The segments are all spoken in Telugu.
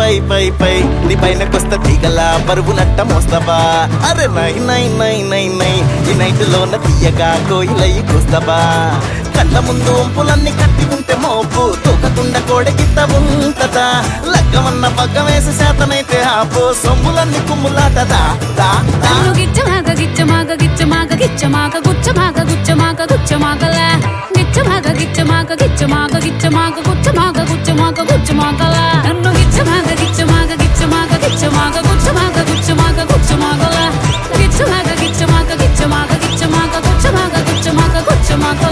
పై పై పై నీ పైన కొస్త తీగల బరువు నట్ట మోస్తావా అరే నై నై నై నై నై ఈ నైట్ లోన తీయగా కోయిలయ్యి కూస్తావా కళ్ళ ముందు వంపులన్నీ కట్టి ఉంటే మోపు తూకకుండా కోడెకిత్త ఉంటదా లగ్గమన్న పగ్గం వేసి శాతనైతే ఆపు సొమ్ములన్నీ కుమ్ములాటదా దా దా నన్ను గిచ్చమాగ గిచ్చమాగ గిచ్చమాగ గిచ్చమాగ గుచ్చమాగ గుచ్చమాగ గుచ్చమాగల గిచ్చమాగ గిచ్చమాగ గిచ్చమాగ గిచ్చమాగ గుచ్చమాగ గుచ్చమాగ గుచ్చమాగల నన్ను గిచ్చమాగ గిచ్చమాగ గిచ్చమాగ గిచ్చమాగ గుచ్చమాగ గుచ్చమాగ గుచ్చమాగల గిచ్చమాగ గిచ్చమాగ గిచ్చమాగ గిచ్చమాగ గుచ్చమాగ గుచ్చమాగ గుచ్చమాగల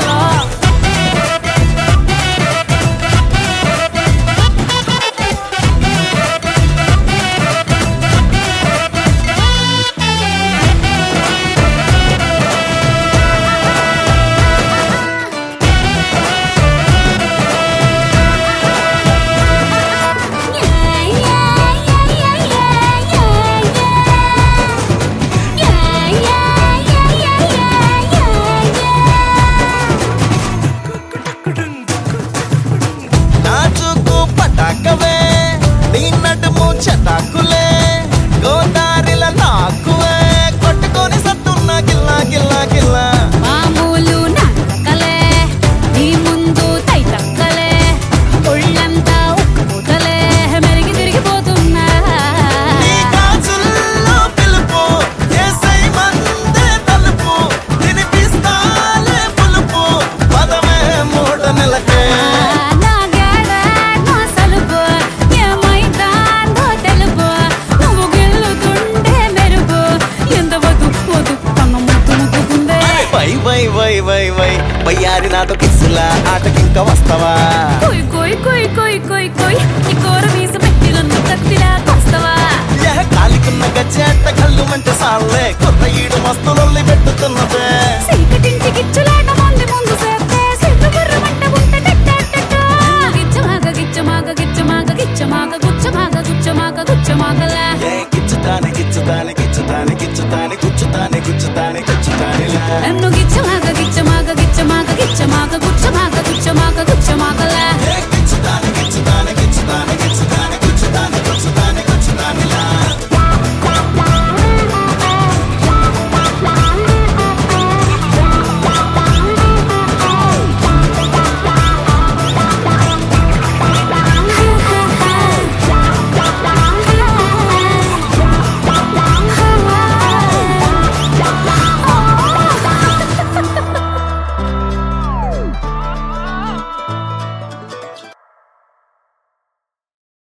నాచుకు పటాకవే నీ నడుము చటాకులే గోదారిల నాకువే కొట్టుకొని సత్తున్న గిల్లా గిల్లా గిల్లా మామూలు నాటకలే నీ ముందు తైతక్కలే ఒళ్ళంతా ఉక్కుపోతలే మెరిగి తిరిగిపోతున్నా నీ గాజుల్లో పిలుపు ఏసై మందే తలుపు తినిపిస్తాలే పులుపు పదమే మూట నెలకే నా గేడ నా సలుపు ఏమైందో తెలుపు నువ్వు గిల్లుతుండే మెరుపు ఎంత వద్దు వద్దు కన్న ముద్దు ముద్దుకుందే why why why why why బయ్యారి నాతో కిస్సులా ఆటకింక వస్తావా కొయ్ కొయ్ కొయ్ కొయ్ కొయ్ కొయ్ నీ కోర వీస పెట్టి నన్ను కత్తిలా కొస్తవా యహ కాలికున్న గజ్జెట్ట కళ్ళు మంటే సాల్లే కొత్త ఈడు మస్తులొల్లి పెట్టుతున్నదే సీకటించి గిచ్చులాట మంది ముందు సేస్తే సిగ్గు బుర్రమంట ఉంటే టెట్టెట్టెట్ట. గిచ్చమాగ గిచ్చమాగ గిచ్చమాగ గిచ్చమాగ గుచ్చమాగ గుచ్చమాగ గుచ్చమాగలా ఏ గిచ్చుతానే గిచ్చుతానే గిచ్చుతానే గిచ్చుతానే గుచ్చుతానే గుచ్చుతానే గుచ్చుతానే నన్ను గిచ్చమాగ